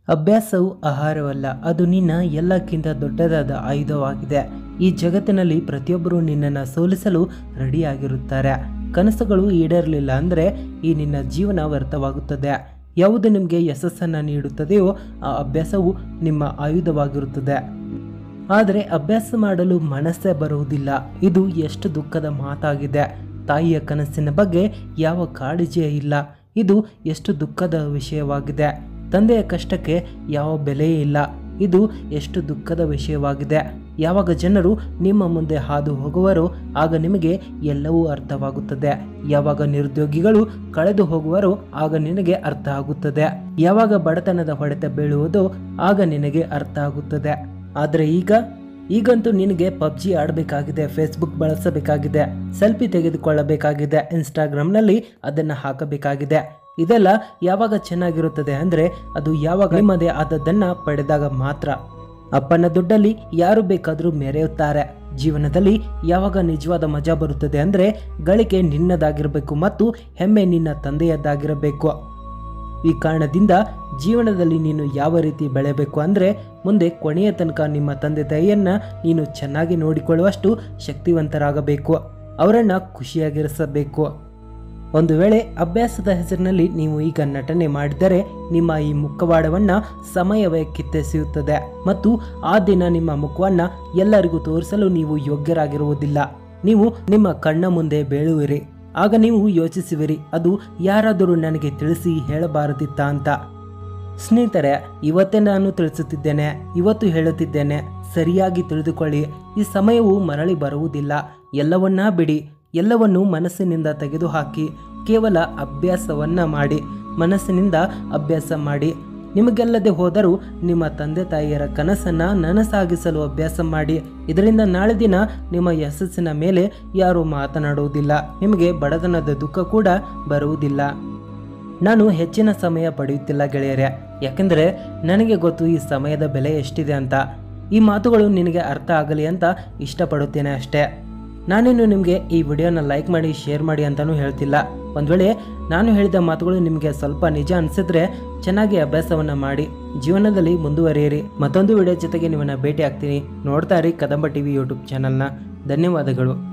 ಅಭ್ಯಾಸವು ಆಹಾರವಲ್ಲ ಅದು ನಿನ್ನ ಎಲ್ಲಕ್ಕಿಂತ ದೊಡ್ಡದಾದ ಆಯುಧವಾಗಿದೆ ಈ ಜಗತ್ತಿನಲ್ಲಿ ಪ್ರತಿಯೊಬ್ಬರು ನಿನ್ನನ್ನು ಸೋಲಿಸಲು ರೆಡಿಯಾಗಿರುತ್ತಾರೆ ಕನಸುಗಳು ಈಡೇರಲಿಲ್ಲ ಅಂದರೆ ಈ ನಿನ್ನ ಜೀವನ ವ್ಯರ್ಥವಾಗುತ್ತದೆ ಯಾವುದು ನಿಮಗೆ ಯಶಸ್ಸನ್ನು ನೀಡುತ್ತದೆಯೋ ಆ ಅಭ್ಯಾಸವು ನಿಮ್ಮ ಆಯುಧವಾಗಿರುತ್ತದೆ ಆದರೆ ಅಭ್ಯಾಸ ಮಾಡಲು ಮನಸ್ಸೇ ಬರುವುದಿಲ್ಲ ಇದು ಎಷ್ಟು ದುಃಖದ ಮಾತಾಗಿದೆ ತಾಯಿಯ ಕನಸಿನ ಬಗ್ಗೆ ಯಾವ ಕಾಳಜಿಯೇ ಇಲ್ಲ ಇದು ಎಷ್ಟು ದುಃಖದ ವಿಷಯವಾಗಿದೆ ತಂದೆಯ ಕಷ್ಟಕ್ಕೆ ಯಾವ ಬೆಲೆಯೇ ಇಲ್ಲ ಇದು ಎಷ್ಟು ದುಃಖದ ವಿಷಯವಾಗಿದೆ ಯಾವಾಗ ಜನರು ನಿಮ್ಮ ಮುಂದೆ ಹಾದು ಹೋಗುವರೋ ಆಗ ನಿಮಗೆ ಎಲ್ಲವೂ ಅರ್ಥವಾಗುತ್ತದೆ ಯಾವಾಗ ನಿರುದ್ಯೋಗಿಗಳು ಕಳೆದು ಹೋಗುವರೋ ಆಗ ನಿನಗೆ ಅರ್ಥ ಆಗುತ್ತದೆ ಯಾವಾಗ ಬಡತನದ ಹೊಡೆತ ಬೀಳುವುದೋ ಆಗ ನಿನಗೆ ಅರ್ಥ ಆಗುತ್ತದೆ ಆದರೆ ಈಗ ಈಗಂತೂ ನಿನಗೆ ಪಬ್ಜಿ ಆಡಬೇಕಾಗಿದೆ ಫೇಸ್ಬುಕ್ ಬಳಸಬೇಕಾಗಿದೆ ಸೆಲ್ಫಿ ತೆಗೆದುಕೊಳ್ಳಬೇಕಾಗಿದೆ ಇನ್ಸ್ಟಾಗ್ರಾಮ್ನಲ್ಲಿ ಅದನ್ನು ಹಾಕಬೇಕಾಗಿದೆ ಇದೆಲ್ಲ ಯಾವಾಗ ಚೆನ್ನಾಗಿರುತ್ತದೆ ಅಂದರೆ ಅದು ಯಾವಾಗ ನಿಮ್ಮದೇ ಆದದ್ದನ್ನು ಪಡೆದಾಗ ಮಾತ್ರ ಅಪ್ಪನ ದುಡ್ಡಲ್ಲಿ ಯಾರು ಬೇಕಾದರೂ ಮೆರೆಯುತ್ತಾರೆ ಜೀವನದಲ್ಲಿ ಯಾವಾಗ ನಿಜವಾದ ಮಜಾ ಬರುತ್ತದೆ ಅಂದರೆ ಗಳಿಕೆ ನಿನ್ನದಾಗಿರಬೇಕು ಮತ್ತು ಹೆಮ್ಮೆ ನಿನ್ನ ತಂದೆಯದ್ದಾಗಿರಬೇಕು ಈ ಕಾರಣದಿಂದ ಜೀವನದಲ್ಲಿ ನೀನು ಯಾವ ರೀತಿ ಬೆಳೆಯಬೇಕು ಅಂದರೆ ಮುಂದೆ ಕೊನೆಯ ತನಕ ನಿಮ್ಮ ತಂದೆ ತಾಯಿಯನ್ನು ನೀನು ಚೆನ್ನಾಗಿ ನೋಡಿಕೊಳ್ಳುವಷ್ಟು ಶಕ್ತಿವಂತರಾಗಬೇಕು ಅವರನ್ನು ಖುಷಿಯಾಗಿರಿಸಬೇಕು ಒಂದು ವೇಳೆ ಅಭ್ಯಾಸದ ಹೆಸರಿನಲ್ಲಿ ನೀವು ಈಗ ನಟನೆ ಮಾಡಿದರೆ ನಿಮ್ಮ ಈ ಮುಖವಾಡವನ್ನು ಸಮಯವೇ ಕಿತ್ತೆಸೆಯುತ್ತದೆ ಮತ್ತು ಆ ದಿನ ನಿಮ್ಮ ಮುಖವನ್ನು ಎಲ್ಲರಿಗೂ ತೋರಿಸಲು ನೀವು ಯೋಗ್ಯರಾಗಿರುವುದಿಲ್ಲ ನೀವು ನಿಮ್ಮ ಕಣ್ಣ ಮುಂದೆ ಬೀಳುವಿರಿ ಆಗ ನೀವು ಯೋಚಿಸುವಿರಿ ಅದು ಯಾರಾದರೂ ನನಗೆ ತಿಳಿಸಿ ಹೇಳಬಾರದಿತ್ತ ಅಂತ ಸ್ನೇಹಿತರೆ ಇವತ್ತೇ ನಾನು ತಿಳಿಸುತ್ತಿದ್ದೇನೆ ಇವತ್ತು ಹೇಳುತ್ತಿದ್ದೇನೆ ಸರಿಯಾಗಿ ತಿಳಿದುಕೊಳ್ಳಿ ಈ ಸಮಯವು ಮರಳಿ ಬರುವುದಿಲ್ಲ ಎಲ್ಲವನ್ನ ಬಿಡಿ ಎಲ್ಲವನ್ನು ಮನಸ್ಸಿನಿಂದ ತೆಗೆದುಹಾಕಿ ಕೇವಲ ಅಭ್ಯಾಸವನ್ನ ಮಾಡಿ ಮನಸ್ಸಿನಿಂದ ಅಭ್ಯಾಸ ಮಾಡಿ ನಿಮಗೆಲ್ಲದೆ ಹೋದರೂ ನಿಮ್ಮ ತಂದೆ ತಾಯಿಯರ ಕನಸನ್ನ ನನಸಾಗಿಸಲು ಅಭ್ಯಾಸ ಮಾಡಿ ಇದರಿಂದ ನಾಳೆ ದಿನ ನಿಮ್ಮ ಯಶಸ್ಸಿನ ಮೇಲೆ ಯಾರೂ ಮಾತನಾಡುವುದಿಲ್ಲ ನಿಮಗೆ ಬಡತನದ ದುಃಖ ಕೂಡ ಬರುವುದಿಲ್ಲ ನಾನು ಹೆಚ್ಚಿನ ಸಮಯ ಪಡೆಯುತ್ತಿಲ್ಲ ಗೆಳೆಯರೆ ಯಾಕೆಂದರೆ ನನಗೆ ಗೊತ್ತು ಈ ಸಮಯದ ಬೆಲೆ ಎಷ್ಟಿದೆ ಅಂತ ಈ ಮಾತುಗಳು ನಿನಗೆ ಅರ್ಥ ಆಗಲಿ ಅಂತ ಇಷ್ಟಪಡುತ್ತೇನೆ ಅಷ್ಟೇ ನಾನೇನು ನಿಮಗೆ ಈ ವಿಡಿಯೋನ ಲೈಕ್ ಮಾಡಿ ಶೇರ್ ಮಾಡಿ ಅಂತಲೂ ಹೇಳ್ತಿಲ್ಲ ಒಂದು ವೇಳೆ ನಾನು ಹೇಳಿದ ಮಾತುಗಳು ನಿಮಗೆ ಸ್ವಲ್ಪ ನಿಜ ಅನಿಸಿದ್ರೆ ಚೆನ್ನಾಗಿ ಅಭ್ಯಾಸವನ್ನು ಮಾಡಿ ಜೀವನದಲ್ಲಿ ಮುಂದುವರಿಯಿರಿ ಮತ್ತೊಂದು ವಿಡಿಯೋ ಜೊತೆಗೆ ನಿಮ್ಮನ್ನು ಭೇಟಿ ಆಗ್ತೀನಿ ನೋಡ್ತಾ ಇರಿ ಕದಂಬ ಟಿವಿ ಯೂಟ್ಯೂಬ್ ಚಾನಲ್ನ ಧನ್ಯವಾದಗಳು